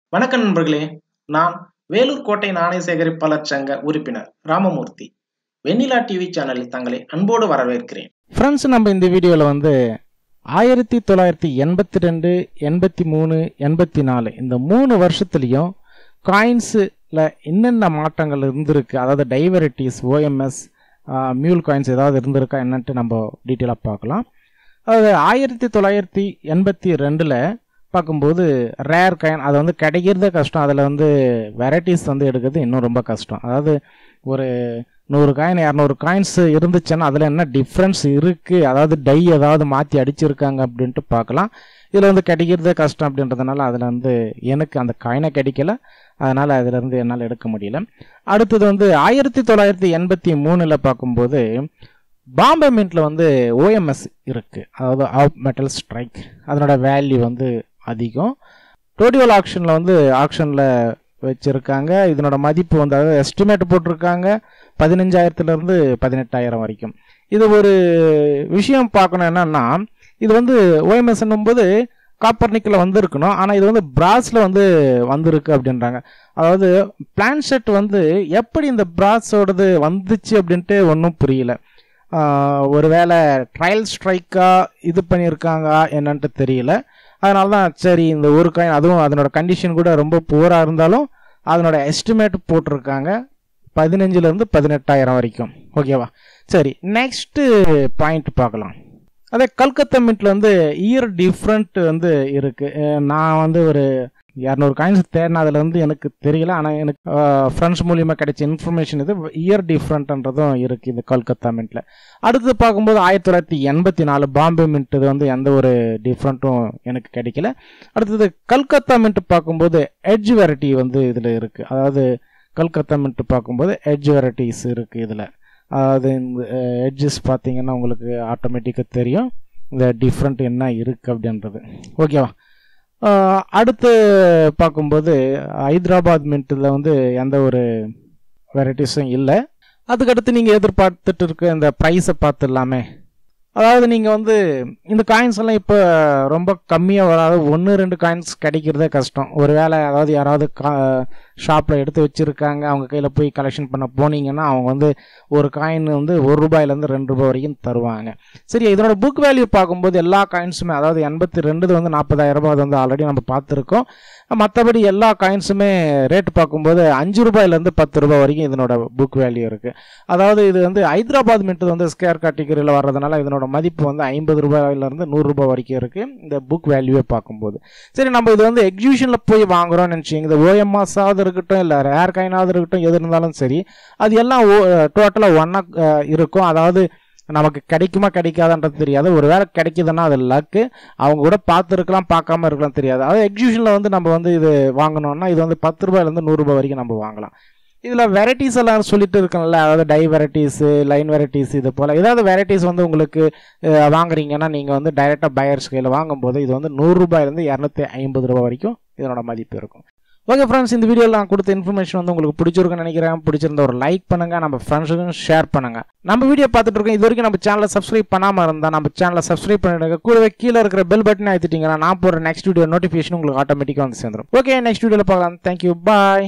வணக்கம் நண்பர்களே நான் வேலூர் கோட்டை நாணய சேகரிப்பாளர் சங்க உறுப்பினர் ராமமூர்த்தி வெண்ணிலா டிவி சேனலில் தங்களை அன்போடு வரவேற்கிறேன் ஃப்ரெண்ட்ஸ் நம்ம இந்த வீடியோவில் வந்து ஆயிரத்தி தொள்ளாயிரத்தி எண்பத்தி ரெண்டு எண்பத்தி மூணு எண்பத்தி நாலு இந்த மூணு வருஷத்துலேயும் காயின்ஸில் என்னென்ன மாற்றங்கள் இருந்திருக்கு அதாவது டைவரிட்டிஸ் ஓஎம்எஸ் மியூல் காயின்ஸ் ஏதாவது இருந்திருக்கா என்னன்ட்டு நம்ம டீட்டெயிலாக பார்க்கலாம் அதாவது ஆயிரத்தி தொள்ளாயிரத்தி எண்பத்தி ரெண்டில் பார்க்கும்போது ரேர் காயின் அது வந்து கிடைக்கிறதே கஷ்டம் அதில் வந்து வெரைட்டிஸ் வந்து எடுக்கிறது இன்னும் ரொம்ப கஷ்டம் அதாவது ஒரு நூறு காயின் இரநூறு காயின்ஸ் இருந்துச்சுன்னா அதில் என்ன டிஃப்ரென்ஸ் இருக்குது அதாவது டை ஏதாவது மாற்றி அடிச்சிருக்காங்க அப்படின்ட்டு பார்க்கலாம் இதில் வந்து கிடைக்கிறதே கஷ்டம் அப்படின்றதுனால அதில் வந்து எனக்கு அந்த காயினை கிடைக்கல அதனால் அதிலிருந்து என்னால் எடுக்க முடியல அடுத்தது வந்து ஆயிரத்தி தொள்ளாயிரத்தி எண்பத்தி மூணில் பார்க்கும்போது பாம்பே மின்ட்டில் வந்து ஓஎம்எஸ் இருக்குது அதாவது ஆஃப் மெட்டல் ஸ்ட்ரைக் அதனோட வேல்யூ வந்து அதிகம் டோடியோல் ஆக்ஷனில் வந்து ஆக்ஷனில் வச்சுருக்காங்க இதனோட மதிப்பு வந்து அதாவது எஸ்டிமேட் போட்டிருக்காங்க பதினஞ்சாயிரத்துலேருந்து பதினெட்டாயிரம் வரைக்கும் இது ஒரு விஷயம் பார்க்கணும் என்னன்னா இது வந்து ஓஎம்எஸ்ன்னும் போது காப்பர் நிக்கில் வந்திருக்கணும் ஆனால் இது வந்து பிராஸில் வந்து வந்திருக்கு அப்படின்றாங்க அதாவது பிளான் செட் வந்து எப்படி இந்த பிராஸோடது வந்துச்சு அப்படின்ட்டு ஒன்றும் புரியல ஆஹ் ஒருவேளை ட்ரையல் ஸ்ட்ரைக்காக இது பண்ணியிருக்காங்க என்னன்ட்டு தெரியல அதனால தான் சரி இந்த ஒரு காயின் அதுவும் அதனோட கண்டிஷன் கூட ரொம்ப புவராக இருந்தாலும் அதனோட எஸ்டிமேட் போட்டிருக்காங்க பதினஞ்சுலேருந்து பதினெட்டாயிரம் வரைக்கும் ஓகேவா சரி நெக்ஸ்ட்டு பாயிண்ட் பார்க்கலாம் அதே கல்கத்தா மின்ட்டில் வந்து இயர் டிஃப்ரெண்ட் வந்து இருக்குது நான் வந்து ஒரு இரநூறு காயின்ஸ் தேடின அதில் வந்து எனக்கு தெரியல ஆனால் எனக்கு ஃப்ரெண்ட்ஸ் மூலியமாக கிடைச்ச இன்ஃபர்மேஷன் இது இயர் டிஃப்ரெண்ட்ன்றதும் இருக்குது இந்த கல்கத்தா மின்ட்டில் அடுத்து பார்க்கும்போது ஆயிரத்தி தொள்ளாயிரத்தி எண்பத்தி நாலு பாம்பே மின்ட் இது வந்து எந்த ஒரு டிஃப்ரெண்ட்டும் எனக்கு கிடைக்கல அடுத்தது கல்கத்தா மின்ட் பார்க்கும்போது எட்ஜ் வெரைட்டி வந்து இதில் இருக்குது அதாவது கல்கத்தா மின்ட் பார்க்கும்போது எட்ஜ் வெரைட்டிஸ் இருக்குது இதில் அதாவது இந்த எட்ஜஸ் பார்த்தீங்கன்னா உங்களுக்கு ஆட்டோமேட்டிக்காக தெரியும் இந்த டிஃப்ரெண்ட் என்ன இருக்குது அப்படின்றது ஓகேவா ஆஹ் அடுத்து பார்க்கும்போது ஹைதராபாத் மின்ட்டில் வந்து எந்த ஒரு வெரைட்டிஸும் இல்லை அதுக்கடுத்து நீங்கள் எதிர்பார்த்துட்டு இருக்க இந்த ப்ரைஸை பார்த்துடலாமே அதாவது நீங்கள் வந்து இந்த காயின்ஸ் எல்லாம் இப்போ ரொம்ப கம்மியாக வராது ஒன்று ரெண்டு காயின்ஸ் கிடைக்கிறதே கஷ்டம் ஒருவேளை அதாவது யாராவது கா ஷாப்பில் எடுத்து வச்சுருக்காங்க அவங்க கையில் போய் கலெக்ஷன் பண்ண போனீங்கன்னா அவங்க வந்து ஒரு காயின் வந்து ஒரு ரூபாயிலேருந்து ரெண்டு ரூபாய் வரைக்கும் தருவாங்க சரி இதனோட புக் வேல்யூ பார்க்கும்போது எல்லா காயின்ஸுமே அதாவது எண்பத்தி ரெண்டு வந்து நாற்பதாயிரம் ரூபாய் அது வந்து ஆல்ரெடி நம்ம பார்த்துருக்கோம் மற்றபடி எல்லா காயின்ஸுமே ரேட் பார்க்கும்போது அஞ்சு ரூபாயிலேருந்து பத்து ரூபாய் வரைக்கும் இதனோட புக் வேல்யூ இருக்குது அதாவது இது வந்து ஹைதராபாத் மின்ட் வந்து ஸ்கேர் கேட்டகரியில் வர்றதுனால இதனோட மதிப்பு வந்து ஐம்பது ரூபாயிலேருந்து நூறு ரூபாய் வரைக்கும் இருக்குது இந்த புக் வேல்யூவே பார்க்கும்போது சரி நம்ம இது வந்து எக்ஸிபிஷனில் போய் வாங்குறோம்னு நினச்சிங்க இந்த ஓஎம்ஆஸாவது இருக்கட்டும் இல்லை ரேர் காயினாவது இருக்கட்டும் எது இருந்தாலும் சரி அது எல்லாம் டோட்டலாக ஒன்றா இருக்கும் அதாவது நமக்கு கிடைக்குமா கிடைக்காதான்றது தெரியாது ஒருவேளை கிடைக்குதுன்னா அது லக்கு அவங்க கூட பார்த்துருக்கலாம் பார்க்காம இருக்கலாம் தெரியாது அதாவது எக்ஸிபிஷனில் வந்து நம்ம வந்து இது வாங்கினோம்னா இது வந்து பத்து ரூபாயிலேருந்து நூறுரூபா வரைக்கும் நம்ம வாங்கலாம் இதில் வெரைட்டிஸ் எல்லாம் சொல்லிட்டு இருக்கோம்ல அதாவது டை வெரைட்டிஸு லைன் வெரைட்டிஸ் இது போல் ஏதாவது வெரைட்டிஸ் வந்து உங்களுக்கு அஹ், வாங்குறீங்கன்னா நீங்கள் வந்து டைரெக்டாக பையர்ஸ் கையில் வாங்கும்போது இது வந்து நூறுரூபாயிலேருந்து இரநூத்தி ஐம்பது ரூபாய் வரைக்கும் இதனோட மதிப்பு இருக்கும் ஓகே ஃப்ரெண்ட்ஸ் இந்த வீடியோவில் நான் கொடுத்த இன்ஃபர்மேஷன் வந்து உங்களுக்கு பிடிச்சிருக்குன்னு நினைக்கிறேன் பிடிச்சிருந்த ஒரு லைக் பண்ணுங்க நம்ம ஃப்ரெண்ட்ஸுக்கும் ஷேர் பண்ணுங்க நம்ம வீடியோ பார்த்துட்டு இருக்கோம் இது வரைக்கும் நம்ம சேனலை சப்ஸ்கிரைப் பண்ணாமல் இருந்தால் நம்ம சேனலை சப்ஸ்கிரைப் பண்ணிடுங்க கூடவே கீழே இருக்கிற பெல் பட்டனை அழுத்திட்டீங்கன்னா நான் போகிற நெக்ஸ்ட் வீடியோ நோட்டிஃபிகேஷன் உங்களுக்கு ஆட்டோமேட்டிக்காக வந்து சேர்ந்துடும் ஓகே நெக்ஸ்ட் வீடியோவில் பார்க்கலாம் தேங்க்யூ பாய்